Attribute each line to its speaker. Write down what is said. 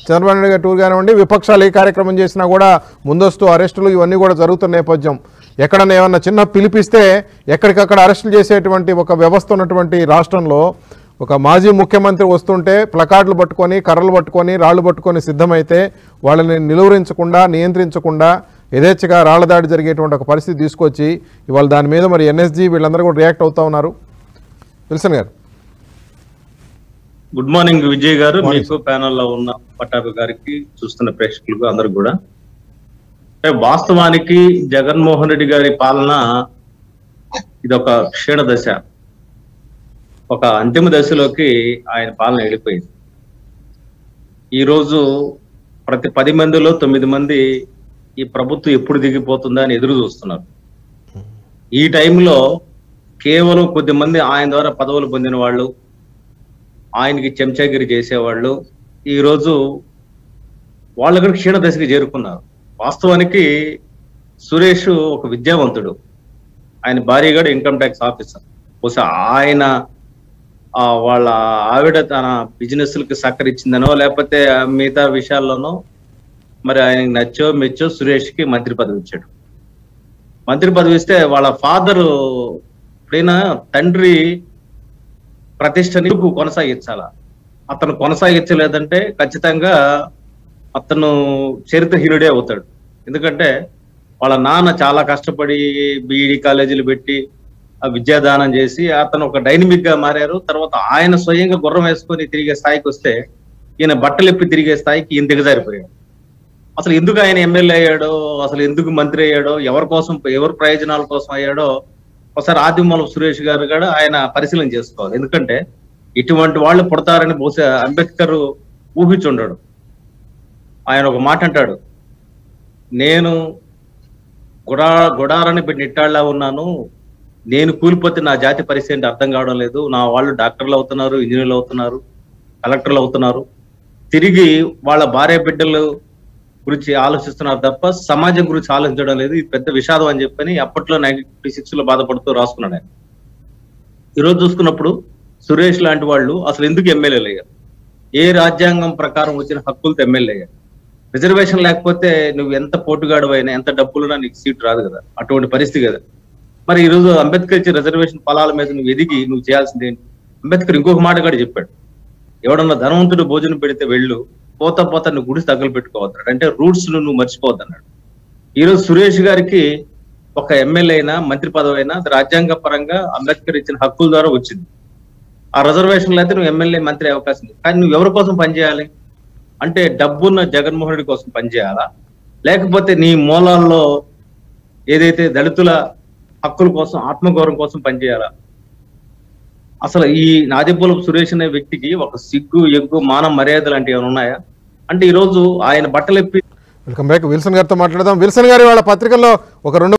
Speaker 1: చంద్రబాబు నాయుడు గారి టూర్ కానివ్వండి విపక్షాలు ఏ కార్యక్రమం చేసినా కూడా ముందస్తు అరెస్టులు ఇవన్నీ కూడా జరుగుతున్న నేపథ్యం ఎక్కడన్నా ఏమన్నా చిన్న పిలిపిస్తే ఎక్కడికక్కడ అరెస్టులు చేసేటువంటి ఒక వ్యవస్థ ఉన్నటువంటి రాష్ట్రంలో ఒక మాజీ ముఖ్యమంత్రి వస్తుంటే ప్లకార్డులు పట్టుకొని కర్రలు పట్టుకొని రాళ్ళు పట్టుకొని సిద్ధమైతే వాళ్ళని నిలువరించకుండా నియంత్రించకుండా యథేచ్ఛగా రాళ్ల దాడి జరిగేటువంటి ఒక పరిస్థితి తీసుకొచ్చి ఇవాళ దాని మీద మరి ఎన్ఎస్జీ వీళ్ళందరూ కూడా రియాక్ట్ అవుతా ఉన్నారు విల్సన్ గారు
Speaker 2: గుడ్ మార్నింగ్ విజయ్ గారు మీకు ప్యానెల్ లో ఉన్న పట్టాభి గారికి చూస్తున్న ప్రేక్షకులకు అందరికి కూడా అంటే వాస్తవానికి జగన్మోహన్ రెడ్డి గారి పాలన ఇది ఒక క్షీణ దశ ఒక అంతిమ దశలోకి ఆయన పాలన వెళ్ళిపోయింది ఈరోజు ప్రతి పది మందిలో తొమ్మిది మంది ఈ ప్రభుత్వం ఎప్పుడు దిగిపోతుందా అని ఎదురు చూస్తున్నారు ఈ టైంలో కేవలం కొద్ది మంది ఆయన ద్వారా పదవులు పొందిన వాళ్ళు ఆయనకి చెంచాగిరి చేసేవాళ్ళు ఈ రోజు వాళ్ళు కూడా క్షీణ దశకి చేరుకున్నారు వాస్తవానికి సురేష్ ఒక విద్యావంతుడు ఆయన భార్య కూడా ఇన్కమ్ ట్యాక్స్ ఆఫీసర్ బహుశా ఆయన ఆ వాళ్ళ ఆవిడ తన బిజినెస్ కి సహకరించిందనో లేకపోతే మిగతా విషయాల్లోనో మరి ఆయనకి నచ్చో మెచ్చో సురేష్ కి మంత్రి పదవి ఇచ్చాడు మంత్రి పదవి ఇస్తే వాళ్ళ ఫాదర్ ఎప్పుడైనా తండ్రి ప్రతిష్టని కొనసాగించాలా అతను కొనసాగించలేదంటే ఖచ్చితంగా అతను చరిత్రహీనుడే అవుతాడు ఎందుకంటే వాళ్ళ నాన్న చాలా కష్టపడి బీఈడి కాలేజీలు పెట్టి ఆ విద్యాదానం చేసి అతను ఒక డైనమిక్ గా మారారు తర్వాత ఆయన స్వయంగా గుర్రం వేసుకొని తిరిగే స్థాయికి వస్తే ఈయన బట్టలెప్పి తిరిగే స్థాయికి ఈయన దిగజారిపోయాడు అసలు ఎందుకు ఆయన ఎమ్మెల్యే అయ్యాడో అసలు ఎందుకు మంత్రి అయ్యాడో ఎవరి కోసం ఎవరి ప్రయోజనాల కోసం అయ్యాడో ఒకసారి ఆదిమూలం సురేష్ గారు కూడా ఆయన పరిశీలన చేసుకోవాలి ఎందుకంటే ఇటువంటి వాళ్ళు పుడతారని బహుశా అంబేద్కర్ ఊహించుండడు ఆయన ఒక మాట అంటాడు నేను గుడా గుడారాన్ని పెట్టి నిట్టాళ్ళ ఉన్నాను నేను కూలిపోతే నా జాతి పరిస్థితి ఏంటి అర్థం కావడం లేదు నా వాళ్ళు డాక్టర్లు అవుతున్నారు ఇంజనీర్లు అవుతున్నారు కలెక్టర్లు అవుతున్నారు తిరిగి వాళ్ళ భార్య బిడ్డలు గురించి ఆలోచిస్తున్నారు తప్ప సమాజం గురించి ఆలోచించడం లేదు ఇది పెద్ద విషాదం అని చెప్పని అప్పట్లో నైన్టీ సిక్స్ లో బాధపడుతూ రాసుకున్నాడు ఆయన ఈరోజు చూసుకున్నప్పుడు సురేష్ లాంటి వాళ్ళు అసలు ఎందుకు ఎమ్మెల్యేలు అయ్యారు ఏ రాజ్యాంగం ప్రకారం వచ్చిన హక్కులతో ఎమ్మెల్యే అయ్యారు రిజర్వేషన్ లేకపోతే నువ్వు ఎంత పోటుగాడు అయినా ఎంత డబ్బులున్నా నీకు సీట్ రాదు కదా అటువంటి పరిస్థితి కదా మరి ఈ రోజు అంబేద్కర్ ఇచ్చే రిజర్వేషన్ ఫలాల మీద నువ్వు ఎదిగి నువ్వు చేయాల్సింది ఏంటి అంబేద్కర్ ఇంకొక మాట కూడా చెప్పాడు ఎవడన్నా ధనవంతుడు భోజనం పెడితే వెళ్ళు పోతా పోతా నువ్వు గుడిసి తగ్గలు పెట్టుకోవద్దాడు అంటే రూట్స్ నువ్వు మర్చిపోవద్దన్నాడు ఈ రోజు సురేష్ గారికి ఒక ఎమ్మెల్యే అయినా మంత్రి పదవి అయినా అది రాజ్యాంగ పరంగా అంబేద్కర్ ఇచ్చిన హక్కుల ద్వారా వచ్చింది ఆ రిజర్వేషన్లు అయితే నువ్వు ఎమ్మెల్యే మంత్రి అయ్యే అవకాశం ఉంది కానీ నువ్వు ఎవరి కోసం పనిచేయాలి అంటే డబ్బున్న జగన్మోహన్ రెడ్డి కోసం పనిచేయాలా లేకపోతే నీ మూలాల్లో ఏదైతే దళితుల హక్కుల కోసం ఆత్మగౌరవం కోసం పనిచేయాలా అసలు ఈ నాదిపులపు సురేష్ అనే వ్యక్తికి ఒక సిగ్గు ఎగ్గు మానం మర్యాద లాంటివి ఏమైనా ఉన్నాయా అంటే ఈ రోజు ఆయన బట్టలెప్పి
Speaker 1: వెల్కమ్ బ్యాక్ విల్సన్ గారితో మాట్లాడదాం విల్సన్ గారి వాళ్ళ పత్రికల్లో ఒక రెండు